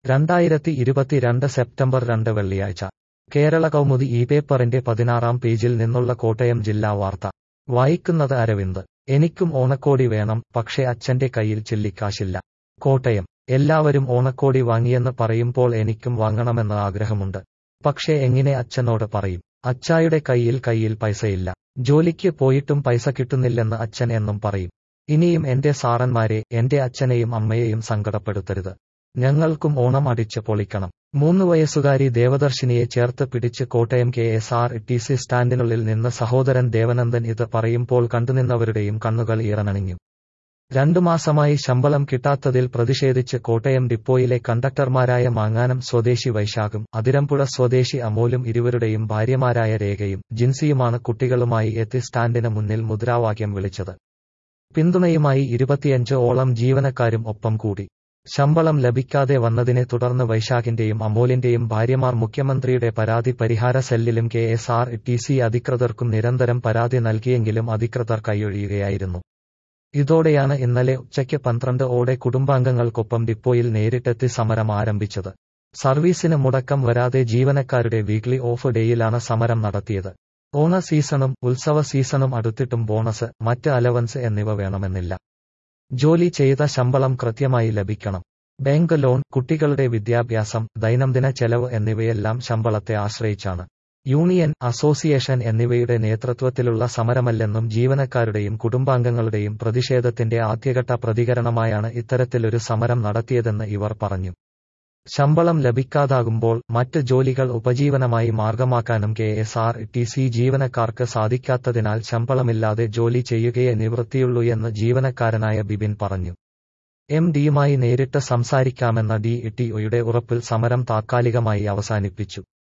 രണ്ടായിരത്തി ഇരുപത്തിരണ്ട് സെപ്റ്റംബർ രണ്ട് വെള്ളിയാഴ്ച കേരള കൗമുദി ഈ പേപ്പറിന്റെ പതിനാറാം പേജിൽ നിന്നുള്ള കോട്ടയം ജില്ലാ വാർത്ത വായിക്കുന്നത് അരവിന്ദ് എനിക്കും ഓണക്കോടി വേണം പക്ഷേ അച്ഛന്റെ കയ്യിൽ ചില്ലിക്കാശില്ല കോട്ടയം എല്ലാവരും ഓണക്കോടി വാങ്ങിയെന്ന് പറയുമ്പോൾ എനിക്കും വാങ്ങണമെന്ന് ആഗ്രഹമുണ്ട് പക്ഷേ എങ്ങനെ അച്ഛനോട് പറയും അച്ചായുടെ കയ്യിൽ കയ്യിൽ പൈസയില്ല ജോലിക്ക് പോയിട്ടും പൈസ കിട്ടുന്നില്ലെന്ന് അച്ഛൻ എന്നും പറയും ഇനിയും എന്റെ സാറന്മാരെ എന്റെ അച്ഛനെയും അമ്മയെയും സങ്കടപ്പെടുത്തരുത് ഞങ്ങൾക്കും ഓണം അടിച്ച് പൊളിക്കണം മൂന്ന് വയസ്സുകാരി ദേവദർശിനിയെ ചേർത്ത് പിടിച്ച് Kottayam K S R T C സ്റ്റാൻഡിനുള്ളിൽ നിന്ന് സഹോദരൻ ദേവനന്ദൻ ഇത് പറയുമ്പോൾ കണ്ടുനിന്നവരുടെയും കണ്ണുകൾ ഈറനണിഞ്ഞു രണ്ടു മാസമായി ശമ്പളം കിട്ടാത്തതിൽ പ്രതിഷേധിച്ച് കോട്ടയം ഡിപ്പോയിലെ കണ്ടക്ടർമാരായ മാങ്ങാനം സ്വദേശി വൈശാഖും അതിരമ്പുഴ സ്വദേശി അമോലും ഇരുവരുടെയും ഭാര്യമാരായ രേഖയും ജിൻസിയുമാണ് കുട്ടികളുമായി എത്തി സ്റ്റാൻഡിന് മുന്നിൽ മുദ്രാവാക്യം വിളിച്ചത് പിന്തുണയുമായി ഇരുപത്തിയഞ്ച് ഓളം ജീവനക്കാരും ഒപ്പം കൂടി ശമ്പളം ലഭിക്കാതെ വന്നതിനെ തുടർന്ന് വൈശാഖിന്റെയും അമോലിന്റെയും ഭാര്യമാർ മുഖ്യമന്ത്രിയുടെ പരാതി പരിഹാര സെല്ലിലും K S R T C അധികൃതർക്കും നിരന്തരം പരാതി നൽകിയെങ്കിലും അധികൃതർ കൈയൊഴിയുകയായിരുന്നു ഇതോടെയാണ് ഇന്നലെ ഉച്ചയ്ക്ക് പന്ത്രണ്ട് ഓടെ കുടുംബാംഗങ്ങൾക്കൊപ്പം ഡിപ്പോയിൽ നേരിട്ടെത്തി സമരം ആരംഭിച്ചത് സർവീസിന് മുടക്കം വരാതെ ജീവനക്കാരുടെ വീക്ക്ലി ഓഫ് ഡേയിലാണ് സമരം നടത്തിയത് ഓണ സീസണും ഉത്സവ സീസണും അടുത്തിട്ടും ബോണസ് മറ്റ് അലവൻസ് എന്നിവ വേണമെന്നില്ല ജോലി ചെയ്ത ശമ്പളം കൃത്യമായി ലഭിക്കണം ബാങ്ക് ലോൺ കുട്ടികളുടെ വിദ്യാഭ്യാസം ദൈനംദിന ചെലവ് എന്നിവയെല്ലാം ശമ്പളത്തെ ആശ്രയിച്ചാണ് യൂണിയൻ അസോസിയേഷൻ എന്നിവയുടെ നേതൃത്വത്തിലുള്ള സമരമല്ലെന്നും ജീവനക്കാരുടെയും കുടുംബാംഗങ്ങളുടെയും പ്രതിഷേധത്തിന്റെ ആദ്യഘട്ട പ്രതികരണമായാണ് ഇത്തരത്തിലൊരു സമരം നടത്തിയതെന്ന് ഇവർ പറഞ്ഞു ശമ്പളം ലഭിക്കാതാകുമ്പോൾ മറ്റ് ജോലികൾ ഉപജീവനമായി മാർഗമാക്കാനും K S R T C ജീവനക്കാർക്ക് സാധിക്കാത്തതിനാൽ ശമ്പളമില്ലാതെ ജോലി ചെയ്യുകയേ നിവൃത്തിയുള്ളൂ എന്ന് ജീവനക്കാരനായ ബിബിൻ പറഞ്ഞു എം ഡിയുമായി നേരിട്ട് സംസാരിക്കാമെന്ന ഡി ടി ഒയുടെ ഉറപ്പിൽ സമരം താത്കാലികമായി അവസാനിപ്പിച്ചു